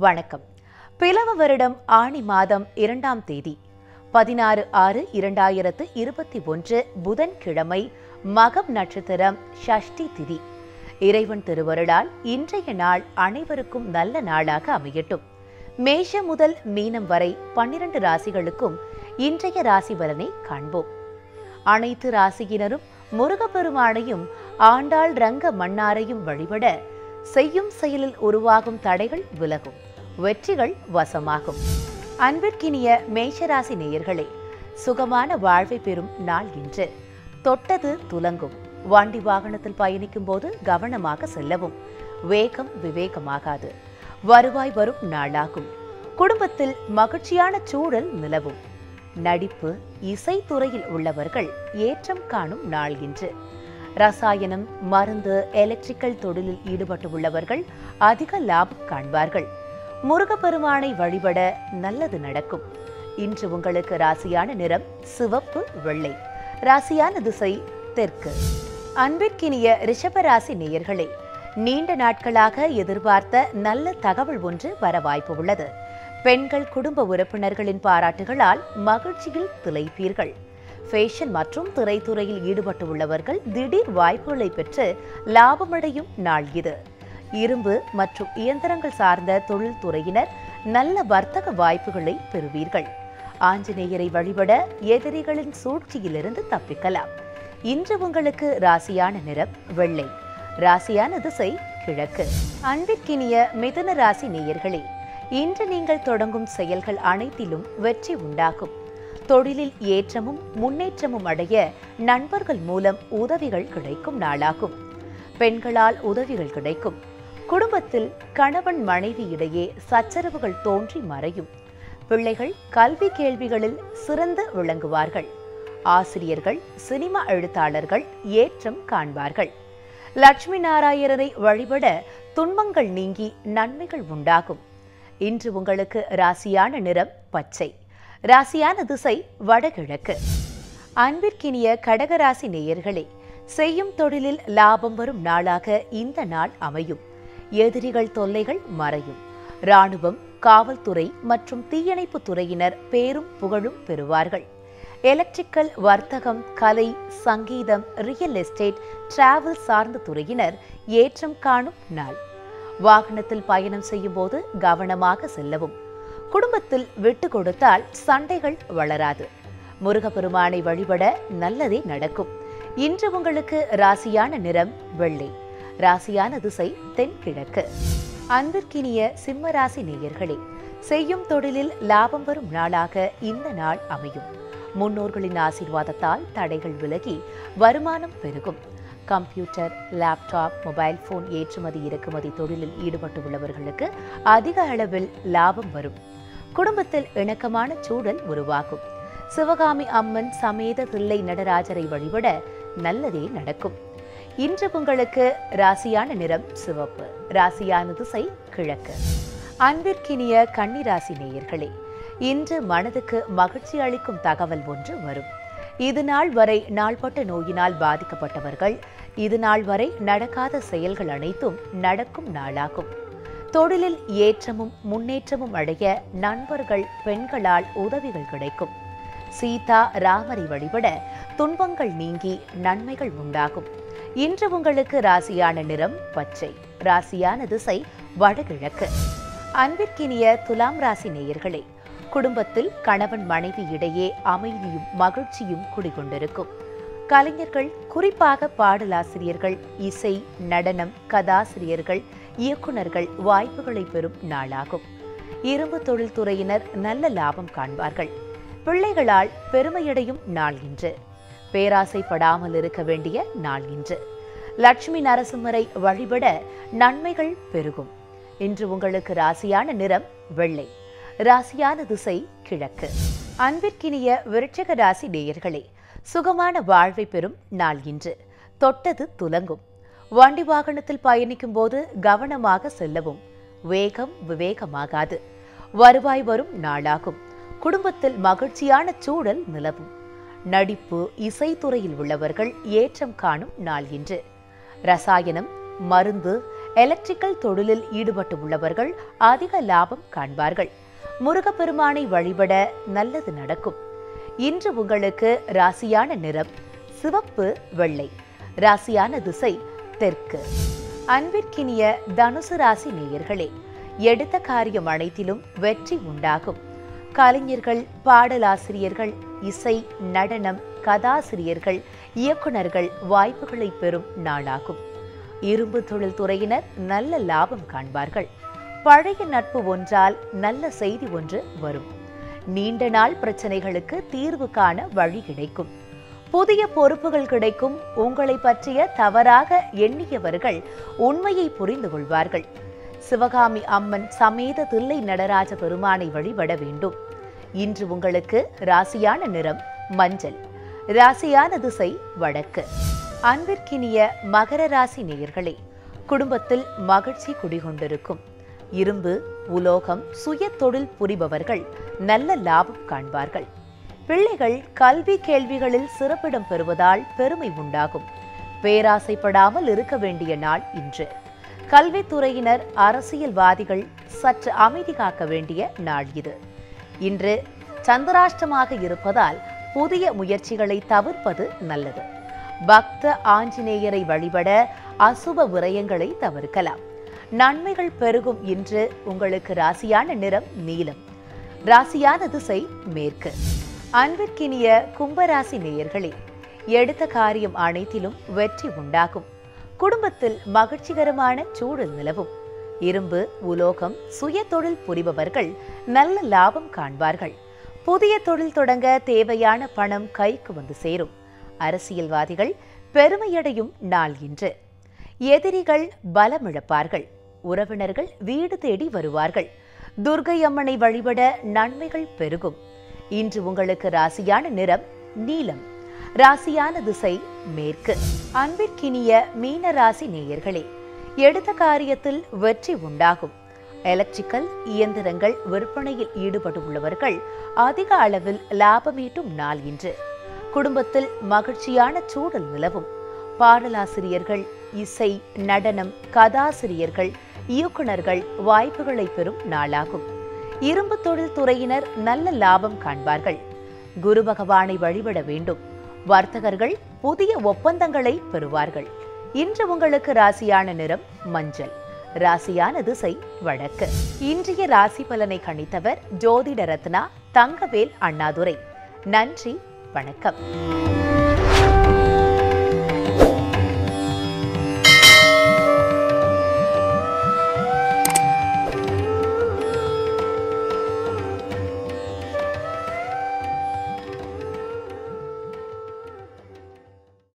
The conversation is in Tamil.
வணக்கம் பிளவ வருடம் ஆணி மாதம் இரண்டாம் தேதி பதினாறு ஆறு இரண்டாயிரத்து இருபத்தி ஒன்று புதன்கிழமை மகம் நட்சத்திரம் ஷஷ்டி திதி இறைவன் திருவருளால் இன்றைய நாள் அனைவருக்கும் நல்ல நாளாக அமையட்டும் மேஷம் முதல் மீனம் வரை பன்னிரண்டு ராசிகளுக்கும் இன்றைய ராசி பலனை காண்போம் அனைத்து ராசியினரும் முருகப்பெருமானையும் ஆண்டாள் ரங்க மன்னாரையும் வழிபட செய்யும் செயலில் உருவாகும் தடைகள் விலகும் வெற்றிகள் வசமாகும் அன்பிற்கினிய மேஷராசி நேயர்களே சுகமான வாழ்வை பெறும் நாள் இன்று தொட்டது துலங்கும் வண்டி வாகனத்தில் பயணிக்கும் போது கவனமாக செல்லவும் வேகம் விவேகமாகாது வருவாய் வரும் நாளாகும் குடும்பத்தில் மகிழ்ச்சியான சூழல் நிலவும் நடிப்பு இசைத்துறையில் உள்ளவர்கள் ஏற்றம் காணும் நாள் இன்று ரசாயனம் மருந்து எலக்ட்ரிக்கல் தொழிலில் ஈடுபட்டு உள்ளவர்கள் அதிக லாபம் காண்பார்கள் முருகப்பெருமானை வழிபட நல்லது நடக்கும் இன்று உங்களுக்கு ராசியான நிறம் சிவப்பு வெள்ளை ராசியான திசை தெற்கு அன்பிற்கினிய ரிஷபராசி நேயர்களே நீண்ட நாட்களாக எதிர்பார்த்த நல்ல தகவல் ஒன்று வர வாய்ப்பு உள்ளது பெண்கள் குடும்ப உறுப்பினர்களின் பாராட்டுகளால் மகிழ்ச்சியில் திளைப்பீர்கள் ஃபேஷன் மற்றும் திரைத்துறையில் ஈடுபட்டு உள்ளவர்கள் திடீர் வாய்ப்புகளை பெற்று லாபமடையும் நாள் இது இரும்பு மற்றும் இயந்திரங்கள் சார்ந்த தொழில்துறையினர் நல்ல வர்த்தக வாய்ப்புகளை பெறுவீர்கள் ஆஞ்சநேயரை வழிபட எதிரிகளின் சூழ்ச்சியிலிருந்து தப்பிக்கலாம் இன்று உங்களுக்கு ராசியான நிறம் வெள்ளை ராசியான திசை கிழக்கு அன்பிற்கினிய மிதுன ராசி நேயர்களே இன்று நீங்கள் தொடங்கும் செயல்கள் அனைத்திலும் வெற்றி உண்டாகும் தொழிலில் ஏற்றமும் முன்னேற்றமும் அடைய நண்பர்கள் மூலம் உதவிகள் கிடைக்கும் நாளாகும் பெண்களால் உதவிகள் கிடைக்கும் குடும்பத்தில் கணவன் மனைவி இடையே சச்சரவுகள் தோன்றி மறையும் பிள்ளைகள் கல்வி கேள்விகளில் சிறந்து விளங்குவார்கள் ஆசிரியர்கள் சினிமா எழுத்தாளர்கள் ஏற்றம் காண்பார்கள் லட்சுமி நாராயணரை வழிபட துன்பங்கள் நீங்கி நன்மைகள் உண்டாகும் இன்று உங்களுக்கு ராசியான நிறம் பச்சை ராசியான திசை வடகிழக்கு அன்பிற்கினிய கடகராசி நேயர்களே செய்யும் தொழிலில் லாபம் வரும் நாளாக இந்த நாள் அமையும் எதிரிகள் தொல்லைகள் மறையும் ராணுவம் காவல்துறை மற்றும் தீயணைப்பு துறையினர் பேரும் புகழும் பெறுவார்கள் எலக்ட்ரிக்கல் வர்த்தகம் கலை சங்கீதம் ரியல் எஸ்டேட் டிராவல் சார்ந்த துறையினர் ஏற்றம் காணும் நாள் வாகனத்தில் பயணம் செய்யும் போது கவனமாக செல்லவும் குடும்பத்தில் விட்டு கொடுத்தால் சண்டைகள் வளராது முருகப்பெருமானை வழிபட நல்லதே நடக்கும் இன்று உங்களுக்கு ராசியான நிறம் வெள்ளை ராசியான திசை தென்கிழக்கு அன்பிற்கினிய சிம்ம ராசி நேயர்களே செய்யும் தொழிலில் லாபம் வரும் நாளாக இந்த நாள் அமையும் முன்னோர்களின் ஆசீர்வாதத்தால் தடைகள் விலகி வருமானம் பெருகும் கம்ப்யூட்டர் லேப்டாப் மொபைல் போன் ஏற்றுமதி இறக்குமதி தொழிலில் ஈடுபட்டு உள்ளவர்களுக்கு அதிக அளவில் லாபம் வரும் குடும்பத்தில் இணக்கமான சூழல் உருவாகும் சிவகாமி அம்மன் சமேத தில்லை நடராஜரை வழிபட நல்லதே நடக்கும் இன்று உங்களுக்கு ராசியான நிறம் சிவப்பு ராசியான திசை கிழக்கு அன்பிற்கினிய கன்னிராசி நேயர்களே இன்று மனதுக்கு மகிழ்ச்சி அளிக்கும் தகவல் ஒன்று வரும் இது நாள் வரை நாள்பட்ட நோயினால் பாதிக்கப்பட்டவர்கள் இது நாள் வரை நடக்காத செயல்கள் அனைத்தும் நடக்கும் நாளாகும் தொழிலில் ஏற்றமும் முன்னேற்றமும் அடைய நண்பர்கள் பெண்களால் உதவிகள் கிடைக்கும் சீதா ராமரை வழிபட துன்பங்கள் நீங்கி நன்மைகள் உண்டாகும் இன்று உங்களுக்கு ராசியான நிறம் பச்சை ராசியான திசை வடகிழக்கு அன்பிற்கினிய துலாம் ராசி நேயர்களே குடும்பத்தில் கணவன் மனைவி இடையே அமைதியும் மகிழ்ச்சியும் குடிகொண்டிருக்கும் கலைஞர்கள் குறிப்பாக பாடலாசிரியர்கள் இசை நடனம் கதாசிரியர்கள் இயக்குனர்கள் வாய்ப்புகளை பெறும் நாளாகும் இரும்பு தொழில்துறையினர் நல்ல லாபம் காண்பார்கள் பிள்ளைகளால் பெருமையடையும் நாள் இன்று பேராசைப்படாமல் இருக்க வேண்டிய நாள் இன்று லட்சுமி நரசிம்மரை வழிபட நன்மைகள் பெருகும் இன்று உங்களுக்கு ராசியான நிறம் வெள்ளை ராசியான திசை கிழக்கு அன்பிற்கினிய விருட்சக ராசி நேயர்களே சுகமான வாழ்வை பெறும் நாள் இன்று தொட்டது துலங்கும் வண்டி வாகனத்தில் பயணிக்கும் போது கவனமாக செல்லவும் வேகம் விவேகமாகாது வருவாய் வரும் நாளாகும் குடும்பத்தில் மகிழ்ச்சியான சூழல் நிலவும் நடிப்பு இசைத்துறையில் உள்ளவர்கள் ஏற்றம் காணும் நாள் இன்று ரசாயனம் மருந்து எலக்ட்ரிக்கல் தொழிலில் ஈடுபட்டு உள்ளவர்கள் அதிக லாபம் காண்பார்கள் முருகப்பெருமானை வழிபட நல்லது நடக்கும் இன்று உங்களுக்கு ராசியான நிறம் சிவப்பு வெள்ளை ராசியான திசை தெற்கு அன்பிற்கினிய தனுசு ராசி நேயர்களே எடுத்த காரியம் அனைத்திலும் வெற்றி உண்டாகும் கலைஞர்கள் பாடலாசிரியர்கள் இசை நடனம் கதாசிரியர்கள் இயக்குனர்கள் வாய்ப்புகளை பெறும் நாளாகும் இரும்பு தொழில் துறையினர் நல்ல லாபம் காண்பார்கள் பழைய நட்பு ஒன்றால் நல்ல செய்தி ஒன்று வரும் நீண்ட நாள் பிரச்சனைகளுக்கு தீர்வு காண வழி கிடைக்கும் புதிய பொறுப்புகள் கிடைக்கும் உங்களை பற்றிய தவறாக எண்ணியவர்கள் உண்மையை புரிந்து கொள்வார்கள் சிவகாமி அம்மன் சமேத தில்லை நடராஜ பெருமானை வழிபட வேண்டும் இன்று உங்களுக்கு ராசியான நிறம் மஞ்சள் ராசியான திசை வடக்கு அன்பிற்கினிய மகர ராசி நேயர்களே குடும்பத்தில் மகிழ்ச்சி குடிகொண்டிருக்கும் இரும்பு உலோகம் சுய தொழில் புரிபவர்கள் நல்ல லாபம் காண்பார்கள் பிள்ளைகள் கல்வி கேள்விகளில் சிறப்பிடம் பெறுவதால் பெருமை உண்டாகும் பேராசைப்படாமல் இருக்க வேண்டிய நாள் இன்று கல்வித்துறையினர் அரசியல்வாதிகள் சற்று அமைதி காக்க வேண்டிய நாள் இது இன்று சந்திராஷ்டமாக இருப்பதால் புதிய முயற்சிகளை தவிர்ப்பது நல்லது பக்த ஆஞ்சநேயரை வழிபட அசுப விரயங்களை தவிர்க்கலாம் நன்மைகள் பெருகும் இன்று உங்களுக்கு ராசியான நிறம் நீலம் ராசியான திசை மேற்கு அன்பிற்கினிய கும்பராசி நேயர்களே எடுத்த காரியம் அனைத்திலும் வெற்றி உண்டாகும் குடும்பத்தில் மகிழ்ச்சிகரமான சூழல் நிலவும் இரும்பு உலோகம் சுய தொழில் புரிபவர்கள் நல்ல லாபம் காண்பார்கள் புதிய தொழில் தொடங்க தேவையான பணம் கைக்கு வந்து சேரும் அரசியல்வாதிகள் பெருமையடையும் நாள் இன்று எதிரிகள் பலமிழப்பார்கள் உறவினர்கள் வீடு தேடி வருவார்கள் துர்கை அம்மனை வழிபட நன்மைகள் பெருகும் இன்று உங்களுக்கு ராசியான நிறம் நீலம் ராசியான திசை மேற்கு அன்பிற்கினிய மீன ராசி நேயர்களே எடுத்த காரியத்தில் வெற்றி உண்டாகும் எலக்ட்ரிக்கல் இயந்திரங்கள் விற்பனையில் ஈடுபட்டுள்ளவர்கள் அதிக அளவில் லாபமீட்டும் நாள் இன்று குடும்பத்தில் மகிழ்ச்சியான சூழல் நிலவும் பாடலாசிரியர்கள் இசை நடனம் கதாசிரியர்கள் இயக்குனர்கள் வாய்ப்புகளை பெறும் நாளாகும் இரும்பு தொழில் துறையினர் நல்ல லாபம் காண்பார்கள் குரு பகவானை வழிபட வேண்டும் வர்த்தகர்கள் புதிய ஒப்பந்தங்களை பெறுவார்கள் இன்று உங்களுக்கு ராசியான நிறம் மஞ்சள் ராசியான திசை வடக்கு இன்றைய ராசி பலனை கணித்தவர் ஜோதிட ரத்னா தங்கவேல் அண்ணாதுரை நன்றி வணக்கம்